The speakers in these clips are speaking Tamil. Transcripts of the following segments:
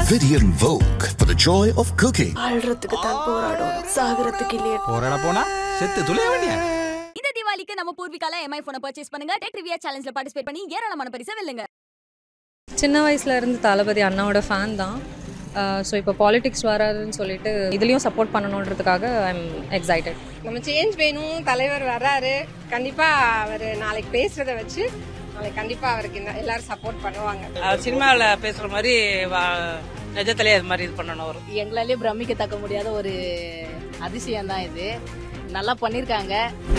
Vidian Vogue for the joy of cooking. ஆள்றதுக்கு தான் போராடும் சாகரத்துக்கு இல்லையே போராட போனா செத்து துளைய வேண்டிய இந்த தீபாவளிக்கு நம்ம பூர்விகால எம்ஐ போனை பர்ச்சேஸ் பண்ணுங்க டெக் ரிவியா சேலஞ்சில் பார்ட்டிசிபேட் பண்ணி ஏராளமான பரிசை வெல்லுங்க சின்ன வயசுல இருந்து தளபதி அண்ணாவோட ஃபேன் தான் ஸோ இப்போ பாலிடிக்ஸ் வராதுன்னு சொல்லிட்டு இதுலேயும் சப்போர்ட் பண்ணணுன்றதுக்காக ஐம் எக்ஸைட்டட் நம்ம சேஞ்ச் வேணும் தலைவர் வர்றாரு கண்டிப்பா அவர் நாளைக்கு பேசுறத வச்சு நாளைக்கு கண்டிப்பா அவருக்கு இந்த எல்லாரும் சப்போர்ட் பண்ணுவாங்க அவர் சினிமாவில் பேசுற மாதிரி வா- நிஜத்திலே அது மாதிரி இது பண்ணணும் அவர் எங்களாலே பிரமிக்கத்தக்க முடியாத ஒரு அதிசயம் தான் இது நல்லா பண்ணிருக்காங்க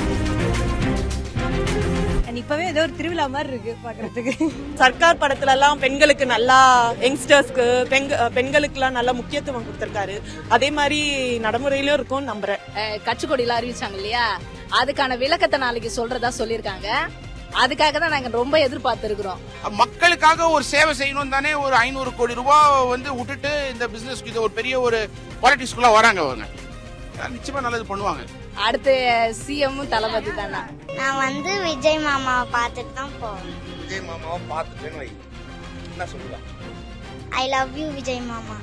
இப்பவே ஏதோ ஒரு திருவிழா மாதிரி இருக்கு பாக்குறதுக்கு சர்க்கார் படத்துல எல்லாம் பெண்களுக்கு நல்லா யங்ஸ்டர்ஸ்க்கு பெண்களுக்கு எல்லாம் நல்ல முக்கியத்துவம் கொடுத்திருக்காரு அதே மாதிரி நடைமுறையிலும் இருக்கும் நம்புறேன் அஹ், கட்சி கொடியெல்லாம் அறிவிச்சாங்க இல்லையா அதுக்கான விளக்கத்தை நாளைக்கு சொல்றதா சொல்லியிருக்காங்க அதுக்காக தான் நாங்க ரொம்ப எதிர்பார்த்திருக்கிறோம் மக்களுக்காக ஒரு சேவை செய்யணும் தானே ஒரு ஐநூறு கோடி ரூபாய் வந்து விட்டுட்டு இந்த பிசினஸ்க்கு இது ஒரு பெரிய ஒரு பாலிட்டிக்ஸ்குள்ள வராங்க அவங்க நிச்சயமா நல்லது பண்ணுவாங்க அடுத்து சிஎம் தளபதி தானா நான் வந்து விஜய் மாமாவை பார்த்துட்டு தான் போவேன் விஜய் மாமாவை பார்த்துட்டேன்னு வை என்ன சொல்லுவேன் ஐ லவ் யூ விஜய் மாமா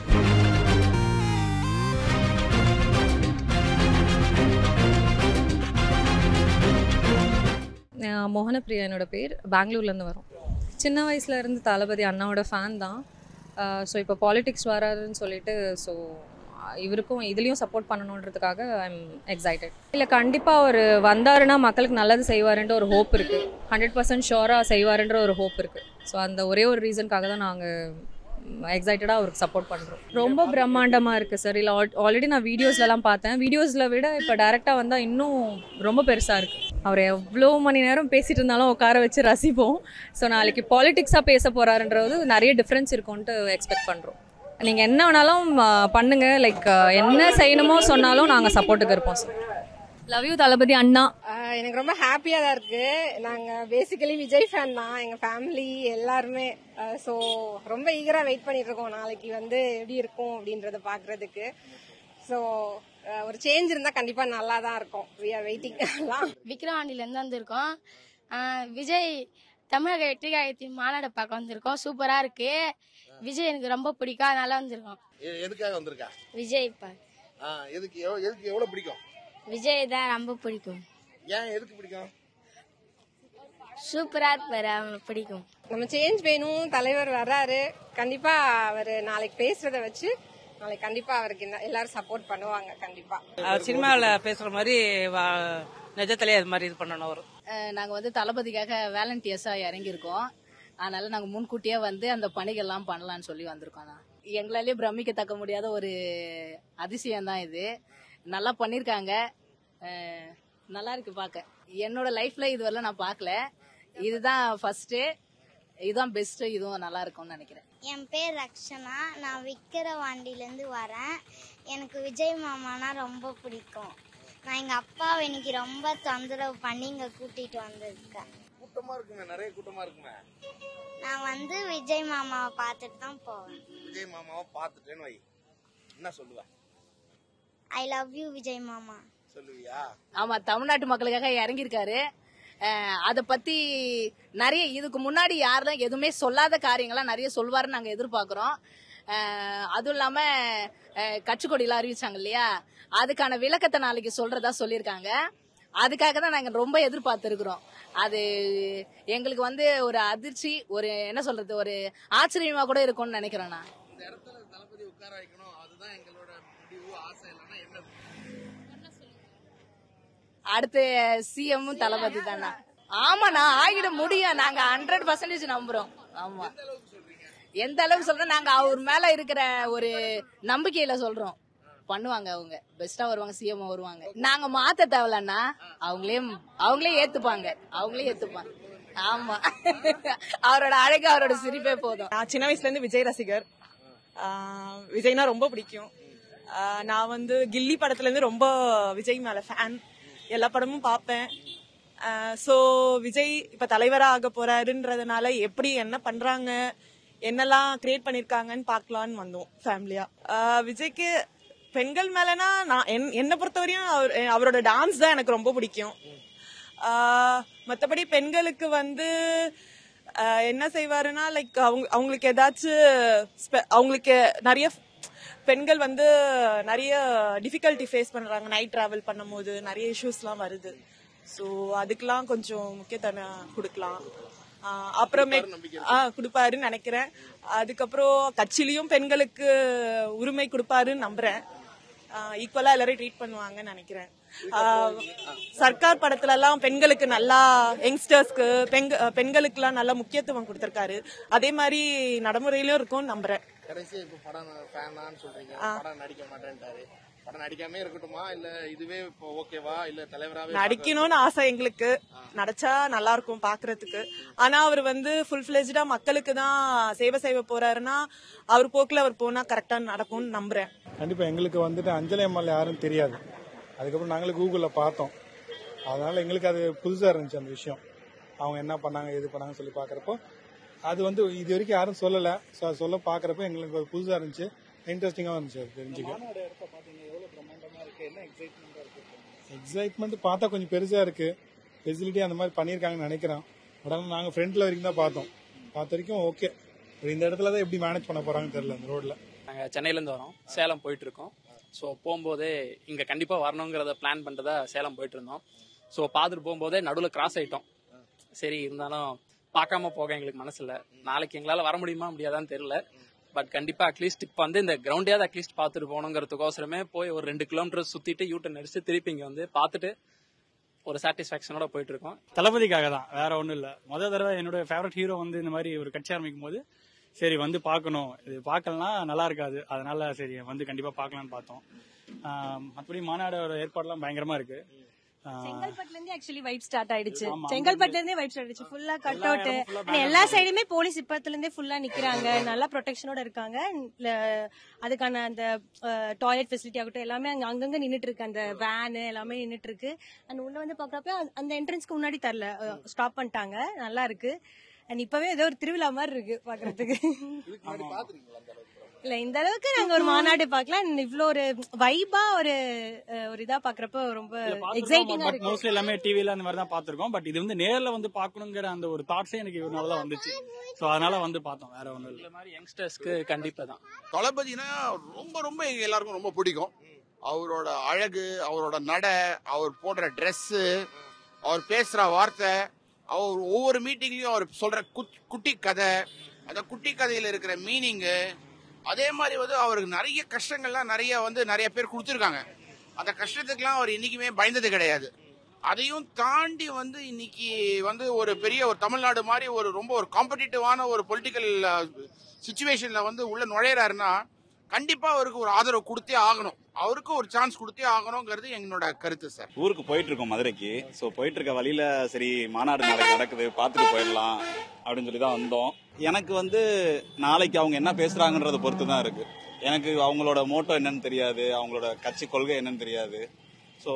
மோகனப்பிரியா என்னோட பேர் பெங்களூர்லேருந்து வரும் சின்ன வயசுல இருந்து தளபதி அண்ணாவோட ஃபேன் தான் ஸோ இப்போ பாலிடிக்ஸ் வராதுன்னு சொல்லிட்டு ஸோ இவருக்கும் இதுலேயும் சப்போர்ட் பண்ணணுன்றதுக்காக ஐம் எக்ஸைட்டட் இல்லை கண்டிப்பாக ஒரு வந்தாருன்னா மக்களுக்கு நல்லது செய்வாருன்ற ஒரு ஹோப் இருக்குது ஹண்ட்ரட் பர்சன்ட் ஷோராக செய்வாருன்ற ஒரு ஹோப் இருக்குது ஸோ அந்த ஒரே ஒரு ரீசனுக்காக தான் நாங்கள் எக்ஸைட்டடாக அவருக்கு சப்போர்ட் பண்ணுறோம் ரொம்ப பிரம்மாண்டமாக இருக்குது சார் இல்லை ஆல்ரெடி நான் வீடியோஸ்லலாம் பார்த்தேன் வீடியோஸில் விட இப்போ டேரெக்டாக வந்தால் இன்னும் ரொம்ப பெருசாக இருக்குது அவர் எவ்வளோ மணி நேரம் பேசிட்டு இருந்தாலும் உட்கார வச்சு ரசிப்போம் ஸோ நாளைக்கு பாலிடிக்ஸாக பேச போகிறாருன்றது நிறைய டிஃப்ரென்ஸ் இருக்கும்ன்ட்டு எக்ஸ்பெக்ட் பண்ணுறோம் நீங்கள் என்ன வேணாலும் ஆஹ், பண்ணுங்க லைக் என்ன செய்யணுமோ சொன்னாலும் நாங்கள் சப்போர்ட்டுக்கு இருப்போம் சார் லவ் யூ தளபதி அண்ணா ஆஹ் எனக்கு ரொம்ப ஹாப்பியா தான் இருக்கு நாங்க பேசிக்கலி விஜய் ஃபேன் தான் எங்க ஃபேமிலி எல்லாருமே ஸோ ரொம்ப ஈகரா வெயிட் பண்ணிட்டு இருக்கோம் நாளைக்கு வந்து எப்படி இருக்கும் அப்படின்றத பாக்குறதுக்கு ஸோ ஒரு சேஞ்ச் இருந்தா கண்டிப்பா நல்லா தான் இருக்கும் வி ஆர் வெயிட்டிங் விக்ரவாண்டில இருந்து வந்திருக்கோம் ஆஹ் விஜய் தமிழக வெற்றிகாயத்தின் மாநாடு பார்க்க வந்திருக்கோம் சூப்பரா இருக்கு விஜய் எனக்கு ரொம்ப பிடிக்கும் அதனால வந்திருக்கோம் எதுக்காக வந்திருக்கா விஜய் பா எதுக்கு எதுக்கு எவ்வளவு பிடிக்கும் விஜய் தான் ரொம்ப பிடிக்கும் ஏன் எதுக்கு பிடிக்கும் சூப்பரா இருப்பாரு அவனுக்கு பிடிக்கும் நம்ம சேஞ்ச் வேணும் தலைவர் வர்றாரு கண்டிப்பா அவர் நாளைக்கு பேசுறத வச்சு நாளைக்கு கண்டிப்பா அவருக்கு இந்த எல்லாரும் சப்போர்ட் பண்ணுவாங்க கண்டிப்பா அவர் சினிமாவில் பேசுற மாதிரி வா- நிஜத்திலே அது மாதிரி இது பண்ணணும் அவர் அஹ், நாங்க வந்து தளபதிக்காக வேலண்டியர்ஸா இறங்கியிருக்கோம் அதனால நாங்க முன்கூட்டியே வந்து அந்த பணிகள்லாம் பண்ணலாம்னு சொல்லி வந்திருக்கோம் நான் எங்களாலே பிரமிக்கத்தக்க முடியாத ஒரு அதிசயம் தான் இது நல்லா பண்ணிருக்காங்க அஹ், நல்லா இருக்கு பார்க்க என்னோட லைஃப்ல இதுவரை நான் பார்க்கல இதுதான் ஃபர்ஸ்ட் இதுதான் பெஸ்ட் இதுவும் நல்லா இருக்கும்னு நினைக்கிறேன் என் பேர் ரக்ஷனா நான் விக்கிரவாண்டிலேருந்து வரேன் எனக்கு விஜய் மாமானா ரொம்ப பிடிக்கும் நான் எங்கள் அப்பாவை இன்னைக்கு ரொம்ப தொந்தரவு பண்ணி இங்கே கூட்டிகிட்டு வந்திருக்கேன் கூட்டமா இருக்குமே நிறைய கூட்டமா இருக்குமே நான் வந்து விஜய் மாமாவை பார்த்துட்டு தான் போவேன் விஜய் மாமாவை பார்த்துட்டேன்னு வை என்ன சொல்லுவேன் ஐ லவ் யூ விஜய் மாமா சொல்லுவியா ஆமா தமிழ்நாட்டு மக்களுக்காக இறங்கியிருக்காரு அதை பத்தி நிறைய இதுக்கு முன்னாடி யாரெல்லாம் எதுவுமே சொல்லாத காரியங்கள்லாம் நிறைய சொல்வாருன்னு நாங்க எதிர்பார்க்கிறோம் அஹ், அதுவும் இல்லாம அஹ், கட்சி கொடியெல்லாம் அறிவிச்சாங்க இல்லையா அதுக்கான விளக்கத்தை நாளைக்கு சொல்றதா சொல்லியிருக்காங்க அதுக்காக தான் நாங்க ரொம்ப எதிர்பார்த்திருக்கிறோம் அது எங்களுக்கு வந்து ஒரு அதிர்ச்சி ஒரு என்ன சொல்றது ஒரு ஆச்சரியமா கூட இருக்கும்னு நினைக்கிறேன் நான் இந்த இடத்துல தளபதி உட்கார வைக்கணும் அதுதான் எங்களோட முடிவு ஆசை இல்லைன்னா என்ன அடுத்து சிஎம் தளபதி தானா ஆமாண்ணா ஆகிட முடியும் நாங்க ஹண்ட்ரட் பர்சன்டேஜ் நம்புறோம் ஆமா எந்த அளவுக்கு சொல்றோம் நாங்க அவர் மேல இருக்கிற ஒரு நம்பிக்கையில சொல்றோம் பண்ணுவாங்க அவங்க பெஸ்டா வருவாங்க சிஎம் வருவாங்க நாங்க மாத்த தேவையில்லண்ணா அவங்களே அவங்களே ஏத்துப்பாங்க அவங்களே ஏத்துப்பாங்க ஆமா அவரோட அழகு அவரோட சிரிப்பே போதும் நான் சின்ன வயசுல இருந்து விஜய் ரசிகர் ஆஹ் விஜய்னா ரொம்ப பிடிக்கும் ஆஹ் நான் வந்து கில்லி படத்துல இருந்து ரொம்ப விஜய் மேல ஃபேன் எல்லா படமும் பார்ப்பேன் ஸோ விஜய் இப்ப தலைவரா ஆக போறாருன்றதுனால எப்படி என்ன பண்றாங்க என்னெல்லாம் கிரியேட் பண்ணிருக்காங்கன்னு பார்க்கலான்னு வந்தோம் ஃபேமிலியா விஜய்க்கு பெண்கள் மேலனா நான் என்- என்னை பொறுத்தவரையும் அவர் அவரோட டான்ஸ் தான் எனக்கு ரொம்ப பிடிக்கும் மற்றபடி பெண்களுக்கு வந்து அஹ், என்ன செய்வாருன்னா லைக் அவங்க அவங்களுக்கு ஏதாச்சும் ஸ்பெ- அவங்களுக்கு நிறைய பெண்கள் வந்து நிறைய டிஃபிகல்ட்டி ஃபேஸ் பண்றாங்க நைட் டிராவல் பண்ணும்போது நிறைய இஷ்யூஸ்லாம் வருது ஸோ அதுக்கெல்லாம் கொஞ்சம் முக்கியத்துவம் கொடுக்கலாம் ஆஹ் அப்புறமே ஆ கொடுப்பாருன்னு நினைக்கிறேன் அதுக்கப்புறம் கட்சியிலயும் பெண்களுக்கு உரிமை கொடுப்பாருன்னு நம்புறேன் ஈக்குவலா எல்லாரையும் ட்ரீட் பண்ணுவாங்கன்னு நினைக்கிறேன் ஆஹ் சர்க்கார் படத்துல எல்லாம் பெண்களுக்கு நல்லா யங்ஸ்டர்ஸ்க்கு பெண்க பெண்களுக்குலாம் நல்ல முக்கியத்துவம் கொடுத்திருக்காரு அதே மாதிரி நடைமுறையிலும் இருக்கும்னு நம்புறேன் கடைசி இப்ப படம் ஃபேனான்னு சொல்றீங்க படம் நடிக்க மாட்டேன்ட்டாரு படம் நடிக்காம இருக்கட்டுமா இல்ல இதுவே இப்போ ஓகேவா இல்ல தலைவராவே நடிக்கணும்னு ஆசை எங்களுக்கு நடிச்சா நல்லா இருக்கும் பாக்குறதுக்கு ஆனா அவர் வந்து ஃபுல் ஃபிளெஜ்டா மக்களுக்கு தான் சேவை செய்ய போறாருன்னா அவர் போக்குல அவர் போனா கரெக்டா நடக்கும்னு நம்புறேன் கண்டிப்பா எங்களுக்கு வந்துட்டு அஞ்சலி அம்மாள் யாரும் தெரியாது அதுக்கப்புறம் நாங்களே கூகுளில் பார்த்தோம் அதனால எங்களுக்கு அது புதுசா இருந்துச்சு அந்த விஷயம் அவங்க என்ன பண்ணாங்க எது பண்ணாங்க சொல்லி பார்க்கறப்போ அது வந்து இது வரைக்கும் யாரும் சொல்லல ஸோ அது சொல்ல பார்க்கறப்ப எங்களுக்கு ஒரு புதுசா இருந்துச்சு இன்ட்ரெஸ்டிங்காக இருந்துச்சு அது தெரிஞ்சுக்க எக்ஸைட்மெண்ட் பார்த்தா கொஞ்சம் பெருசா இருக்கு ஃபெசிலிட்டி அந்த மாதிரி பண்ணியிருக்காங்கன்னு நினைக்கிறேன் உடனே நாங்கள் ஃப்ரண்ட்ல வரைக்கும் தான் பார்த்தோம் பார்த்த வரைக்கும் ஓகே இந்த இடத்துல தான் எப்படி மேனேஜ் பண்ண போறாங்கன்னு தெரியல இந்த ரோட்ல நாங்கள் சென்னையிலேருந்து வரோம் சேலம் போயிட்டு இருக்கோம் ஸோ போகும்போதே இங்கே கண்டிப்பாக வரணுங்கிறத பிளான் பண்ணிட்டு சேலம் போயிட்டு இருந்தோம் ஸோ பார்த்துட்டு போகும்போதே நடுவில் கிராஸ் ஆயிட்டோம் சரி இருந்தாலும் பார்க்காம போக எங்களுக்கு மனசில்ல நாளைக்கு எங்களால் வர முடியுமா முடியாதான்னு தெரியல பட் கண்டிப்பாக அட்லீஸ்ட் இப்போ வந்து இந்த கிரவுண்டையாவது அட்லீஸ்ட் பார்த்துட்டு போகணுங்கிறதுக்கோசரமே போய் ஒரு ரெண்டு கிலோமீட்டர் சுற்றிட்டு யூட்டன் அடிச்சு திருப்பி இங்கே வந்து பார்த்துட்டு ஒரு சாட்டிஸ்ஃபேக்ஷனோட போயிட்டு இருக்கோம் தளபதிக்காக தான் வேற ஒன்றும் இல்லை முதல் தடவை என்னோட ஃபேவரட் ஹீரோ வந்து இந்த மாதிரி ஒரு கட்சி ஆரம்பிக்கும் போது சரி வந்து பார்க்கணும் இது பார்க்கலனா நல்லா இருக்காது அதனால சரி வந்து கண்டிப்பா பார்க்கலாம்னு பார்த்தோம் ஆஹ் மற்றபடி மாநாடோட ஏற்பாடுலாம் பயங்கரமா இருக்கு ஆஹ் செங்கல்பட்டுல இருந்து ஆக்சுவலி வைப் ஸ்டார்ட் ஆயிடுச்சு ஆமா. செங்கல்பட்டுல இருந்தே வைப் ஸ்டார்ட் ஆயிடுச்சு ஃபுல்லா கட் எல்லா அவுட் இடமும் full ஆ எல்லா சைடுமே போலீஸ் இப்பத்துல இருந்தே ஃபுல்லா நிக்கிறாங்க நல்லா ப்ரொடெக்ஷனோட இருக்காங்க ல- அதுக்கான அந்த டாய்லெட் ஃபெசிலிட்டி ஆகட்டும் எல்லாமே அங்க அங்கங்க நின்னுட்டு இருக்கு அந்த வேன் எல்லாமே நின்னுட்டு இருக்கு அண்ட் உள்ள வந்து பாக்குறப்ப அந்த என்ட்ரன்ஸ்க்கு முன்னாடி தரல ஸ்டாப் பண்ணிட்டாங்க நல்லா இருக்கு அண்ட் இப்பவே ஏதோ ஒரு திருவிழா மாதிரி இருக்கு பாக்குறதுக்கு இல்ல இந்த அளவுக்கு நாங்க ஒரு மாநாடு பார்க்கலாம் and இவ்ளோ ஒரு வைபா ஒரு அஹ், ஒரு இதா பாக்குறப்ப ரொம்ப எக்ஸைட்டிங்கா பட் இருக்கு மோஸ்ட்லி எல்லாமே டிவில அந்த மாதிரி தான் பார்த்திருக்கோம் பட் இது வந்து நேர்ல வந்து பார்க்கணுங்கிற அந்த ஒரு தாட்ஸே எனக்கு இவனால தான் வந்துச்சு ஸோ அதனால வந்து பார்த்தோம் வேற ஒன்றும் இல்லை இந்த மாதிரி யங்ஸ்டர்ஸ்க்கு கண்டிப்பாக தான் தளபதினா ரொம்ப ரொம்ப எங்க எல்லாருக்கும் ரொம்ப பிடிக்கும் அவரோட அழகு அவரோட நடை அவர் போடுற ட்ரெஸ்ஸு அவர் பேசுற வார்த்தை அவர் ஒவ்வொரு மீட்டிங்லயும் அவர் சொல்ற குட்- குட்டி கதை அந்த குட்டி கதையில இருக்கிற மீனிங்கு அதே மாதிரி வந்து அவருக்கு நிறைய கஷ்டங்கள்லாம் நிறைய வந்து நிறைய பேர் கொடுத்துருக்காங்க அந்த கஷ்டத்துக்கெல்லாம் அவர் என்னைக்குமே பயந்தது கிடையாது அதையும் தாண்டி வந்து இன்னைக்கு வந்து ஒரு பெரிய ஒரு தமிழ்நாடு மாதிரி ஒரு ரொம்ப ஒரு காம்படிட்டிவான ஒரு பொலிட்டிக்கல் சுச்சுவேஷன்ல வந்து உள்ள நுழையிறாருன்னா கண்டிப்பா அவருக்கு ஒரு ஆதரவு கொடுத்தே ஆகணும் அவருக்கு ஒரு சான்ஸ் கொடுத்தே ஆகணுங்கிறது என்னோட கருத்து சார் ஊருக்கு போயிட்டு இருக்கோம் மதுரைக்கு ஸோ போயிட்டு இருக்க வழியில சரி மாநாடு நாளைக்கு நடக்குது பார்த்துட்டு போயிடலாம் அப்படின்னு சொல்லி தான் வந்தோம் எனக்கு வந்து நாளைக்கு அவங்க என்ன பேசுறாங்கன்றத பொறுத்து தான் இருக்கு எனக்கு அவங்களோட மோட்டோ என்னன்னு தெரியாது அவங்களோட கட்சி கொள்கை என்னன்னு தெரியாது ஸோ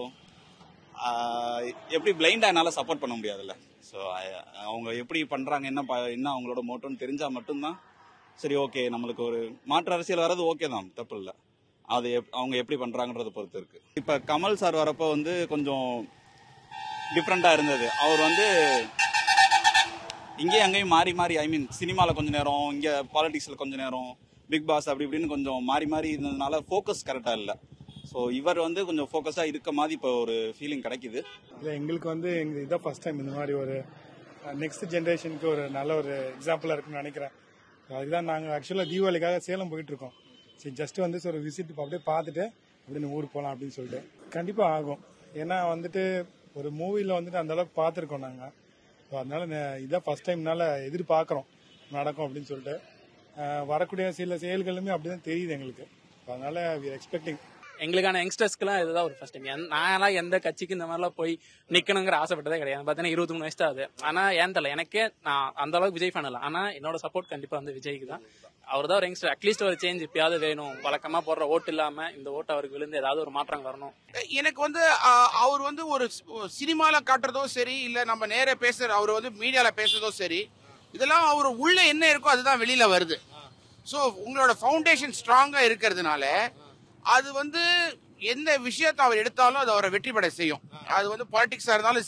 எப்படி பிளைண்டா என்னால சப்போர்ட் பண்ண முடியாதுல்ல ஸோ அவங்க எப்படி பண்றாங்க என்ன ப- என்ன அவங்களோட மோட்டோன்னு தெரிஞ்சா மட்டும்தான் சரி ஓகே நம்மளுக்கு ஒரு மாற்று அரசியல் வர்றது ஓகே தான் தப்பு இல்லை அது எப்- அவங்க எப்படி பண்றாங்கன்றத பொறுத்து இருக்கு இப்ப கமல் சார் வரப்போ வந்து கொஞ்சம் டிஃப்ரெண்டா இருந்தது அவர் வந்து இங்கேயும் அங்கேயும் மாறி மாறி ஐ மீன் சினிமால கொஞ்ச நேரம் இங்க பாலிடிக்ஸ்ல கொஞ்ச நேரம் பிக் பாஸ் அப்படி இப்படின்னு கொஞ்சம் மாறி மாறி இருந்ததுனால ஃபோக்கஸ் கரெக்டா இல்ல ஸோ இவர் வந்து கொஞ்சம் ஃபோக்கஸா இருக்க மாதிரி இப்போ ஒரு ஃபீலிங் கிடைக்குது இல்லை எங்களுக்கு வந்து எங்க இதான் ஃபர்ஸ்ட் டைம் இந்த மாதிரி ஒரு நெக்ஸ்ட் ஜென்ரேஷனுக்கு ஒரு நல்ல ஒரு எக்ஸாம்பிளாக இருக்குன்னு நினைக்கிறேன் அதுதான் நாங்கள் ஆக்சுவலாக தீபாவளிக்காக சேலம் போயிட்டு இருக்கோம் சரி ஜஸ்ட் வந்து ஒரு விசிட் அப்படியே பார்த்துட்டு அப்படின்னு ஊருக்கு போகலாம் அப்படின்னு சொல்லிட்டு கண்டிப்பாக ஆகும் ஏன்னா வந்துட்டு ஒரு மூவியில் வந்துட்டு அந்த அளவுக்கு பார்த்துருக்கோம் நாங்கள் ஸோ அதனால நே- இதான் ஃபர்ஸ்ட் டைம்னால எதிர்பார்க்குறோம் நடக்கும் அப்படின்னு சொல்லிட்டு அஹ் வரக்கூடிய சில செயல்களுமே அப்படிதான் தெரியுது எங்களுக்கு அதனால எக்ஸ்பெக்டிங் எங்களுக்கான யங்ஸ்டர்ஸ்க்குலாம் இதுதான் ஒரு ஃபர்ஸ்ட் டைம் நான்லாம் எந்த கட்சிக்கு இந்த மாதிரிலாம் போய் நிக்கணுங்கிற ஆசைப்பட்டதே கிடையாது பார்த்தீங்கன்னா இருபத்தி மூணு வயசு தான் ஆகுது ஆனா ஏன் தெரியல எனக்கே நான் அந்த அளவுக்கு விஜய் ஃபேன் இல்லை ஆனா என்னோட சப்போர்ட் கண்டிப்பா வந்து விஜய்க்கு தான் அவர் தான் ஒரு யங்ஸ்டர் அட்லீஸ்ட் ஒரு சேஞ்ச் இப்பயாவது வேணும் வழக்கமா போடுற ஓட்டு இல்லாம இந்த ஓட்டு அவருக்கு விழுந்து ஏதாவது ஒரு மாற்றம் வரணும் எனக்கு வந்து அஹ், அவர் வந்து ஒரு சி- சினிமால காட்டுறதோ சரி இல்ல நம்ம நேர பேசுற அவர் வந்து மீடியால பேசுறதோ சரி இதெல்லாம் அவர் உள்ள என்ன இருக்கோ அதுதான் வெளியில வருது ஸோ உங்களோட ஃபவுண்டேஷன் ஸ்ட்ராங்கா இருக்கிறதுனால அது வந்து எந்த விஷயத்தை அவர் எடுத்தாலும் அது அவரை வெற்றி பெற செய்யும் அது வந்து பாலிடிக்ஸா இருந்தாலும் சரி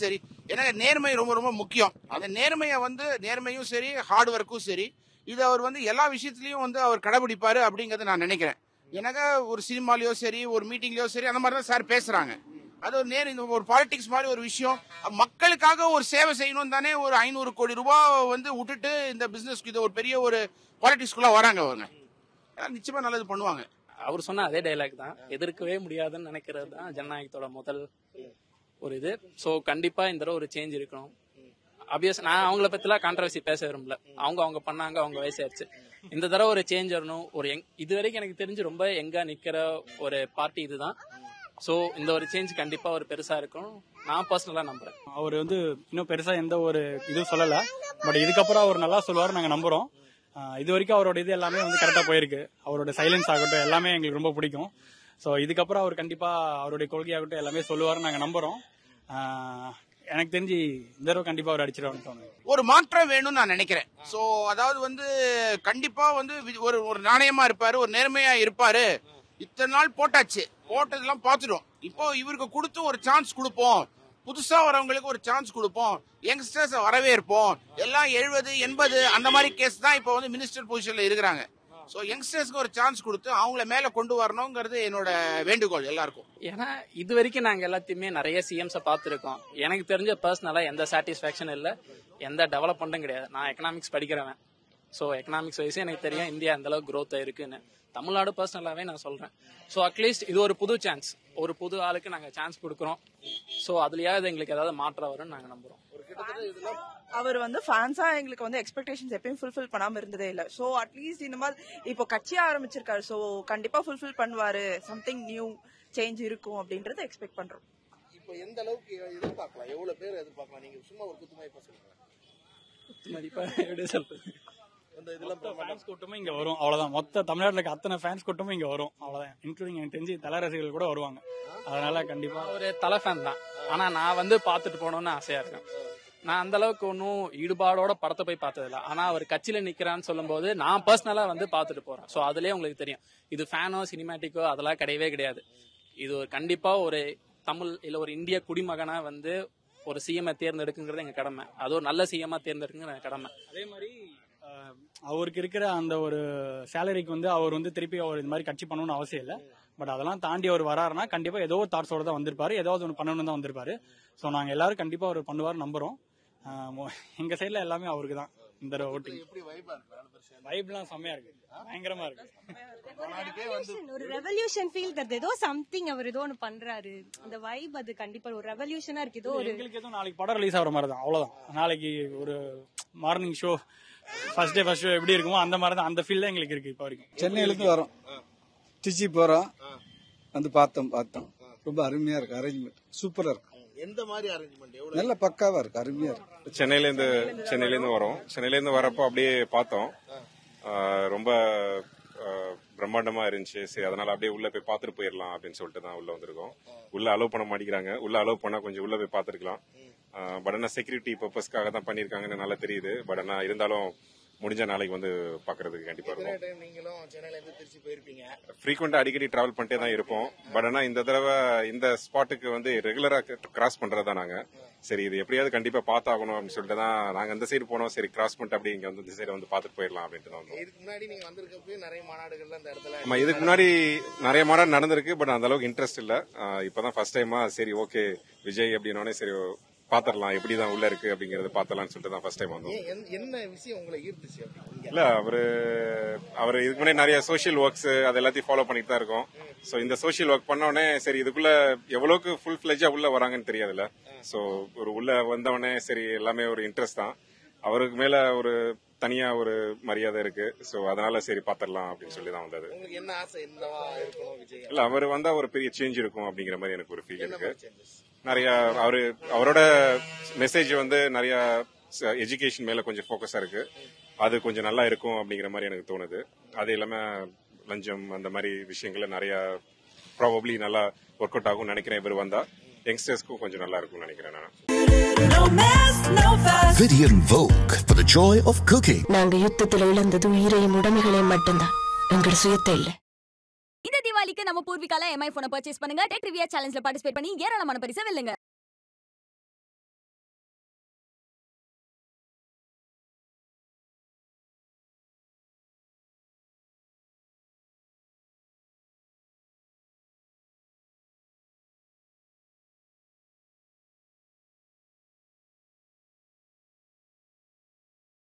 எனக்கு நேர்மை ரொம்ப ரொம்ப முக்கியம் அந்த நேர்மையை வந்து நேர்மையும் சரி ஹார்ட் ஒர்க்கும் சரி இது அவர் வந்து எல்லா விஷயத்துலையும் வந்து அவர் கடைபிடிப்பாரு அப்படிங்கறத நான் நினைக்கிறேன் எனக்கு ஒரு சினிமாலயோ சரி ஒரு மீட்டிங்லயோ சரி அந்த மாதிரி தான் சார் பேசுறாங்க அது ஒரு நேர் இந்த ஒரு பாலிடிக்ஸ் மாதிரி ஒரு விஷயம் மக்களுக்காக ஒரு சேவை செய்யணும் தானே ஒரு ஐநூறு கோடி ரூபாய் வந்து விட்டுட்டு இந்த பிசினஸ்க்கு இது ஒரு பெரிய ஒரு பாலிடிக்ஸ்குள்ள வராங்க அவங்க அஹ் நிச்சயமா நல்லது பண்ணுவாங்க அவர் சொன்ன அதே டைலாக் தான் எதிர்க்கவே முடியாதுன்னு நினைக்கிறது தான் ஜனநாயகத்தோட முதல் ஒரு இது ஸோ கண்டிப்பா இந்த தடவை ஒரு சேஞ்ச் இருக்கணும் அபியஸ் நான் அவங்கள பத்திலாம் கான்ட்ரவர்சி பேச விரும்பல அவங்க அவங்க பண்ணாங்க அவங்க வயசாயிருச்சு இந்த தடவை ஒரு சேஞ்ச் வரணும் ஒரு யங் இது வரைக்கும் எனக்கு தெரிஞ்சு ரொம்ப எங்கா நிக்கிற ஒரு பார்ட்டி இதுதான் ஸோ இந்த ஒரு சேஞ்ச் கண்டிப்பா ஒரு பெருசா இருக்கும் நான் பர்சனலா நம்புறேன் அவர் வந்து இன்னும் பெருசா எந்த ஒரு இதுவும் சொல்லல பட் இதுக்கப்புறம் அவர் நல்லா சொல்லுவார் நாங்க நம்புறோம் ஆஹ் இது வரைக்கும் அவரோட இது எல்லாமே வந்து கரெக்டா போயிருக்கு அவரோட சைலன்ஸ் ஆகட்டும் எல்லாமே எங்களுக்கு ரொம்ப பிடிக்கும் ஸோ இதுக்கப்புறம் அவர் கண்டிப்பா அவருடைய கொள்கையாகட்டும் எல்லாமே சொல்லுவார் நாங்க நம்புறோம் ஆஹ் எனக்கு தெரிஞ்சு இந்த தடவை கண்டிப்பா அவர் அடிச்சிருவான்னு தோணுது ஒரு மாற்றம் வேணும்னு நான் நினைக்கிறேன் சோ அதாவது வந்து கண்டிப்பா வந்து வி- ஒரு ஒரு நாணயமா இருப்பாரு ஒரு நேர்மையா இருப்பாரு இத்தனை நாள் போட்டாச்சு போட்டதெல்லாம் பார்த்துட்டோம் இப்போ இவருக்கு கொடுத்து ஒரு சான்ஸ் கொடுப்போம் புதுசா வரவங்களுக்கு ஒரு சான்ஸ் கொடுப்போம் யங்ஸ்டர்ஸ் வரவே இருப்போம் எல்லாம் எழுபது எண்பது அந்த மாதிரி கேஸ் தான் இப்போ வந்து மினிஸ்டர் பொசிஷன்ல இருக்கிறாங்க ஸோ யங்ஸ்டர்ஸ்க்கு ஒரு சான்ஸ் கொடுத்து அவங்கள மேல கொண்டு வரணுங்கிறது என்னோட வேண்டுகோள் எல்லாருக்கும் ஏன்னா இது வரைக்கும் நாங்க எல்லாத்தையுமே நிறைய சிஎம்ஸை பார்த்துருக்கோம் எனக்கு தெரிஞ்ச பர்சனலா எந்த சாட்டிஸ்ஃபேக்ஷன் இல்லை எந்த டெவலப்மெண்ட்டும் கிடையாது நான் எக்கனாமிக்ஸ் படிக்கிறவன் ஸோ எக்கனாமிக்ஸ் வைஸ் எனக்கு தெரியும் இந்தியா எந்த அளவுக்கு growth இருக்குன்னு தமிழ்நாடு பர்சனலாவே நான் சொல்றேன் ஸோ அட்லீஸ்ட் இது ஒரு புது சான்ஸ் ஒரு புது ஆளுக்கு நாங்க சான்ஸ் கொடுக்குறோம் ஸோ அதுலயாவது எங்களுக்கு ஏதாவது மாற்றம் வரும்னு நாங்க நம்புறோம் அவர் வந்து ஃபேன்ஸா எங்களுக்கு வந்து எக்ஸ்பெக்டேஷன்ஸ் எப்பயும் ஃபுல்ஃபில் பண்ணாம இருந்ததே இல்ல சோ அட்லீஸ்ட் இந்த மாதிரி இப்போ கட்சி ஆரம்பிச்சிருக்காரு சோ கண்டிப்பா ஃபுல்ஃபில் பண்ணுவாரு சம்திங் நியூ சேஞ்ச் இருக்கும் அப்படின்றத எக்ஸ்பெக்ட் பண்றோம் இப்போ எந்த அளவுக்கு எதிர்பார்க்கலாம் எவ்வளவு பேர் எதிர்பார்க்கலாம் நீங்க சும்மா ஒரு குத்துமதிப்பா சொல்லுங்க மதிப்பா எப்படி சொல்றது இந்த இதெல்லாம் மொத்த ஃபேன்ஸ் கூட்டமும் இங்க வரும் அவ்வளவுதான் மொத்த தமிழ்நாட்டுல இருக்க அத்தனை ஃபேன்ஸ் கூட்டமும் இங்க வரும் அவ்வளவுதான் இன்க்ளூடிங் எனக்கு தெரிஞ்சு தல ரசிகர்கள் கூட வருவாங்க அதனால கண்டிப்பா ஒரு தலை ஃபேன் தான் ஆனா நான் வந்து பார்த்துட்டு போகணும்னு ஆசையா இருக்கேன் நான் அந்த அளவுக்கு ஒன்றும் ஈடுபாடோட படத்தை போய் பார்த்ததில்ல ஆனா அவர் கட்சியில நிக்கிறான்னு சொல்லும்போது நான் பர்சனலா வந்து பார்த்துட்டு போறேன் ஸோ அதுலயே உங்களுக்கு தெரியும் இது ஃபேனோ சினிமேட்டிக்கோ அதெல்லாம் கிடையவே கிடையாது இது ஒரு கண்டிப்பா ஒரு தமிழ் இல்ல ஒரு இந்திய குடிமகனா வந்து ஒரு சிஎம் தேர்ந்தெடுக்குங்கிறது எங்க கடமை அது ஒரு நல்ல சிஎம்மா தேர்ந்தெடுக்குங்கிறது எங்க கடமை அதே மாதிரி அஹ், அவருக்கு இருக்கிற அந்த ஒரு சேலரிக்கு வந்து அவர் வந்து திருப்பி அவர் இந்த மாதிரி கட்சி பண்ணணும்னு அவசியம் இல்லை பட் அதெல்லாம் தாண்டி அவர் வராருன்னா கண்டிப்பா ஏதோ ஒரு தாட்ஸோட தான் வந்திருப்பாரு ஏதாவது ஒன்று பண்ணணும்னு தான் வந்திருப்பாரு ஸோ நாங்க எல்லாரும் கண்டிப்பா அவர் பண்ணுவார் நம்புறோம் அஹ், மொ- எங்க சைடுல எல்லாமே அவருக்கு தான் இந்த தடவை ஓட்டிங் எப்படி வைபா இருக்கு நாலு பேர் சேர்ந்து வைப்லாம் செம்மையா இருக்கு பயங்கரமா இருக்கு ஒரு ரெவல்யூஷன் ஃபீல் தருது ஏதோ சம்திங் அவர் ஏதோ ஒன்று பண்றாரு அந்த வைப் அது கண்டிப்பா ஒரு ரெவல்யூஷனா இருக்கு ஏதோ ஒரு எங்களுக்கு எதுவும் நாளைக்கு படம் ரிலீஸ் ஆகிற மாதிரி தான் அவ்வளவுதான் நாளைக்கு ஒரு morning show first day first show எப்படி இருக்குமோ அந்த மாதிரி தான் அந்த ஃபீல் எங்களுக்கு இருக்கு இப்போ வரைக்கும் சென்னையிலேருந்து வரோம் திருச்சி போறோம் வந்து பார்த்தோம் பார்த்தோம் ரொம்ப அருமையா இருக்கு அரேஞ்ச்மெண்ட் சூப்பரா இருக்கு எந்த மாதிரி அரேஞ்ச்மெண்ட் எவ்வளவு நல்ல பக்காவா இருக்கு அருமையா இருக்கு சென்னையிலேருந்து சென்னையிலேருந்து வரோம் சென்னையிலேருந்து வரப்போ அப்படியே பார்த்தோம் ஆஹ் ரொம்ப ஆஹ் பிரம்மாண்டமா இருந்துச்சு சரி அதனால அப்படியே உள்ள போய் பார்த்துட்டு போயிடலாம் அப்படின்னு சொல்லிட்டு தான் உள்ள வந்திருக்கோம் உள்ள அலோவ் பண்ண மாட்டேங்கிறாங்க உள்ள அலோவ் பண்ணா கொஞ்சம் உள்ள போய் பார்த்துருக்கலாம் பட் ஆனால் செக்யூரிட்டி பர்பஸ்க்காக தான் பண்ணியிருக்காங்கன்னு நல்லா தெரியுது பட் ஆனால் இருந்தாலும் முடிஞ்ச நாளைக்கு வந்து பார்க்கறதுக்கு கண்டிப்பா எத்தனை இருக்கும் டைம் நீங்களும் சென்னையில இருந்து திருச்சி போயிருப்பீங்க ஃப்ரீக்வெண்டா அடிக்கடி டிராவல் பண்ணிட்டே தான் இருப்போம் பட் ஆனா இந்த தடவை இந்த ஸ்பாட்டுக்கு வந்து ரெகுலரா கிராஸ் பண்றதா நாங்க சரி இது எப்படியாவது கண்டிப்பா பார்த்தாகணும் அப்படின்னு சொல்லிட்டு தான் நாங்க அந்த சைடு போனோம் சரி கிராஸ் பண்ணிட்டு அப்படியே இங்க வந்து இந்த சைடு வந்து பார்த்துட்டு போயிடலாம் அப்படின்ட்டு தான் வந்தோம் இதுக்கு முன்னாடி நீங்க வந்திருக்கப்பவே நிறைய மாநாடுகள்ல அந்த இடத்துல ஆமா இதுக்கு முன்னாடி நிறைய மாடல் நடந்திருக்கு பட் அந்த அளவுக்கு இன்ட்ரெஸ்ட் இல்ல ஆஹ் இப்பதான் ஃபர்ஸ்ட் டைமா சரி ஓகே விஜய் அப்படின்னோடனே சரி பாத்திரலாம் எப்படிதான் உள்ள இருக்கு அப்படிங்கறது பார்த்தலாம்னு சொல்லிட்டு தான் ஃபர்ஸ்ட் டைம் வந்தோம் ஏன் எந்த- என்ன விஷயம் உங்களை ஈர்த்துச்சு அப்படி இங்க? இல்ல அவரு அவர் இதுக்கு முன்னாடி நிறைய சோஷியல் ஒர்க்ஸ் அது எல்லாத்தையும் ஃபாலோ பண்ணிட்டு தான் இருக்கோம் சோ இந்த சோஷியல் ஒர்க் பண்ண உடனே சரி இதுக்குள்ள எவ்வளவுக்கு ஃபுல் ஃபிளெஜா உள்ள வராங்கன்னு தெரியாதுல்ல சோ ஒரு உள்ள வந்தவொடனே சரி எல்லாமே ஒரு இன்ட்ரெஸ்ட் தான் அவருக்கு மேல ஒரு தனியா ஒரு மரியாதை இருக்கு சோ அதனால சரி பாத்திரலாம் அப்படின்னு சொல்லி தான் வந்தது உங்களுக்கு என்ன ஆசை என்னவா இருக்கணும் விஜய் இல்ல அவர் வந்தா ஒரு பெரிய சேஞ்ச் இருக்கும் அப்படிங்கிற மாதிரி எனக்கு ஒரு ஃபீல் என்ன இருக்கு மாதிரி changes? நிறைய அவரு அவரோட மெசேஜ் வந்து நிறைய எஜுகேஷன் மேல கொஞ்சம் ஃபோக்கஸா இருக்கு அது கொஞ்சம் நல்லா இருக்கும் அப்படிங்கிற மாதிரி எனக்கு தோணுது அது இல்லாம லஞ்சம் அந்த மாதிரி விஷயங்கள்ல நிறைய ப்ராபப்ளி நல்லா ஒர்க் அவுட் ஆகும் நினைக்கிறேன் இவர் வந்தா யங்ஸ்டர்ஸ்க்கும் கொஞ்சம் நல்லா இருக்கும்னு நினைக்கிறேன் நான் Vidian Vogue for the joy of cooking. நாங்க யுத்தத்துல இழந்தது உயிரையும் உடைமைகளையும் மட்டும்தான் எங்களோட சுயத்தை இல்ல இந்த தீபாவளிக்கு நம்ம பூர்விகால எம்ஐ போனை பர்ச்சேஸ் பண்ணுங்க டெக் ரிவியா சேலஞ்சில் பார்ட்டிசிபேட் பண்ணி ஏராளமான பரிசை வெல்லுங்க